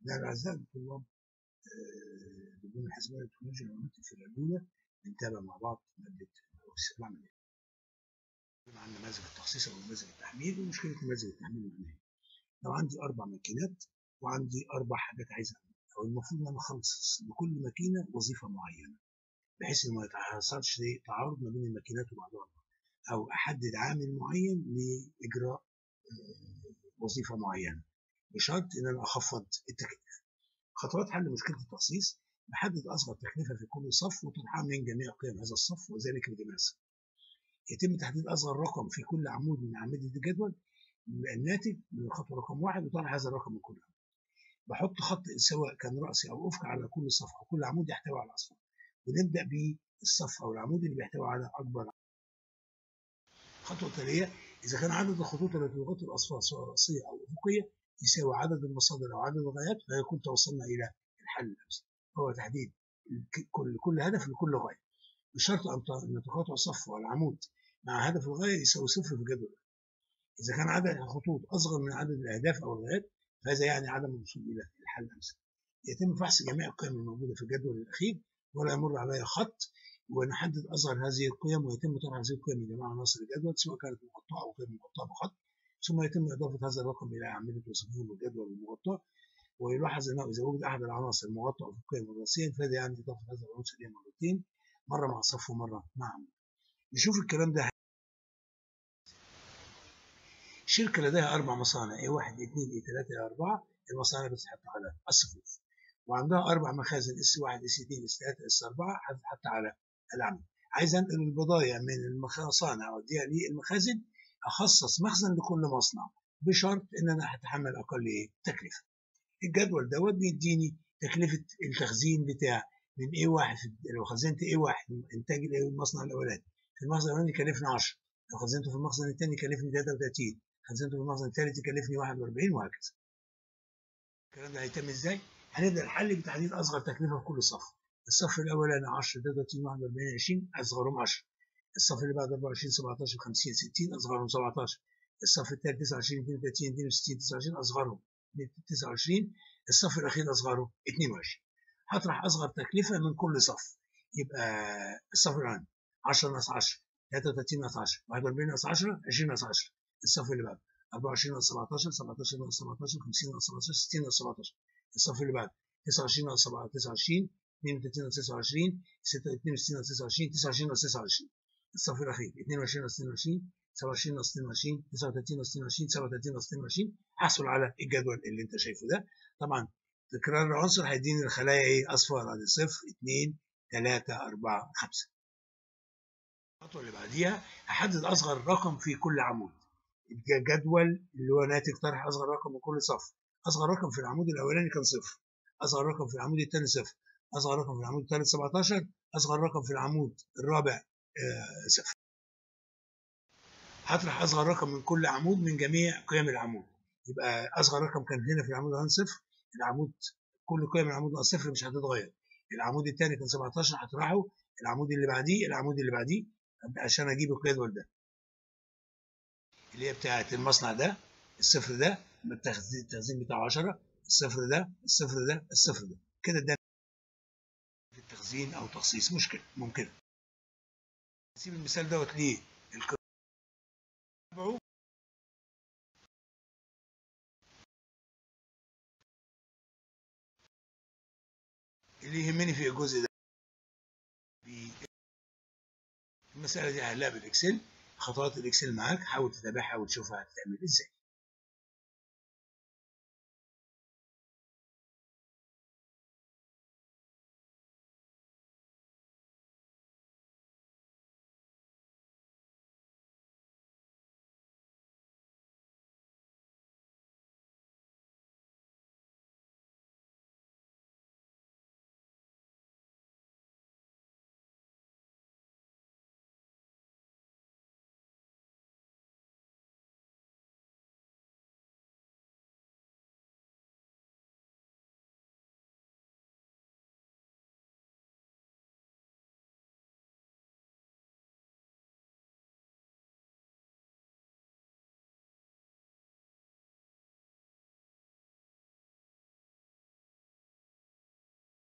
ده الاعزاء الطلاب بدون الحسابات التكنولوجيا والمعلومات الفرقه الاولى بنتابع مع بعض ماده الاوكسيد العمليه. عندنا نماذج التخصيص او نماذج التحميل ومشكله نماذج التحميل معناها لو عندي اربع ماكينات وعندي اربع حاجات عايز اعملها او المفروض ان انا اخلص لكل ماكينه وظيفه معينه بحيث ان ما يحصلش تعارض ما بين الماكينات وبعضها او احدد عامل معين لاجراء وظيفه معينه بشرط ان انا اخفض التكلفه. خطوات حل مشكله التخصيص بحدد اصغر تكلفه في كل صف وطرحها من جميع قيم هذا الصف وذلك بدماسه. يتم تحديد اصغر رقم في كل عمود من اعمده الجدول الناتج من الخطوه رقم واحد وطرح هذا الرقم من كل عمود. بحط خط سواء كان راسي او افقي على كل صف او كل عمود يحتوي على اصفار ونبدا بالصف او العمود اللي بيحتوي على اكبر الخطوه التاليه اذا كان عدد الخطوط التي تغطي الاصفار سواء راسيه او افقيه يساوي عدد المصادر او عدد الغايات فيكون توصلنا الى الحل الامثل هو تحديد كل كل هدف لكل غايه بشرط ان تقاطع الصف والعمود مع هدف الغايه يساوي صفر في الجدول اذا كان عدد الخطوط اصغر من عدد الاهداف او الغايات فهذا يعني عدم الوصول الى الحل الامثل يتم فحص جميع القيم الموجوده في الجدول الاخير ولا يمر علي خط ونحدد اصغر هذه القيم ويتم طرح هذه القيم من جميع عناصر الجدول سواء كانت مغطاه او غير مغطاه بخط ثم يتم اضافه هذا الرقم الى اعمده وصفوف الجدول المغطاه ويلاحظ انه اذا وجد احد العناصر مغطى افقيا وراسيا فهذا يعني اضافه هذا العنصر اليه مرتين مره مع صف ومره مع عمود. نشوف الكلام ده شركة لديها أربع مصانع A1 A2 A3 A4 المصانع بتتحط على الصفوف وعندها أربع مخازن S1 S2 S3 S4 هتتحط على العمود عايز أنقل البضايع من المصانع أوديها للمخازن أخصص مخزن لكل مصنع بشرط إن أنا هتحمل أقل إيه؟ تكلفة الجدول دوت بيديني تكلفة التخزين بتاع من A1 لو خزنت A1 إنتاج المصنع الأولاني في المخزن الأولاني كلفني 10 لو خزنته في المخزن الثاني كلفني 33 خزنته في المخزن الثالث يكلفني 41 وهكذا. الكلام ده هيتم ازاي؟ هنبدا الحل بتحديد اصغر تكلفه في كل صف. الصف الاولاني 10 33 41 20 اصغرهم 10. الصف اللي بعد 24 17 50 60 اصغرهم 17. الصف الثالث 29 32 62 29 اصغرهم 29 الصف الاخير اصغره 22. هطرح اصغر تكلفه من كل صف. يبقى الصف الاولاني 10 ناقص 10 33 ناقص 10 41 ناقص 10 20 ناقص 10 الصف اللي بعده 24 ناقص 17 17 ناقص 17 50 ناقص 17 60 ناقص 17 الصف اللي بعده 29 ناقص 29 32 ناقص 29 62 ناقص 29 29 ناقص 29 الصف الاخير 22 ناقص 22 27 ناقص 22 39 ناقص 22 37 ناقص 22 احصل على الجدول اللي انت شايفه ده طبعا تكرار العنصر هيديني الخلايا ايه اصفار ادي 0 2 3 4 5 الخطوه اللي بعديها احدد اصغر رقم في كل عمود الجدول اللي هو ناتج طرح اصغر رقم من كل صف اصغر رقم في العمود الاولاني كان صفر اصغر رقم في العمود الثاني صفر اصغر رقم في العمود الثالث 17 اصغر رقم في العمود الرابع آه صفر هطرح اصغر رقم من كل عمود من جميع قيم العمود يبقى اصغر رقم كان هنا في العمود الان صفر العمود كل قيم العمود الان صفر مش هتتغير العمود الثاني كان 17 هطرحه العمود اللي بعديه العمود اللي بعديه عشان اجيب الجدول ده اللي هي بتاعت المصنع ده الصفر ده التخزين بتاعه 10 الصفر ده الصفر ده الصفر ده كده ده التخزين او تخصيص مشكله ممكنه نسيب المثال دوت ليه اللي يهمني في الجزء ده المسألة دي هحلها بالإكسل خطوات الإكسل معاك حاول تتابعها وتشوفها هتتعمل إزاي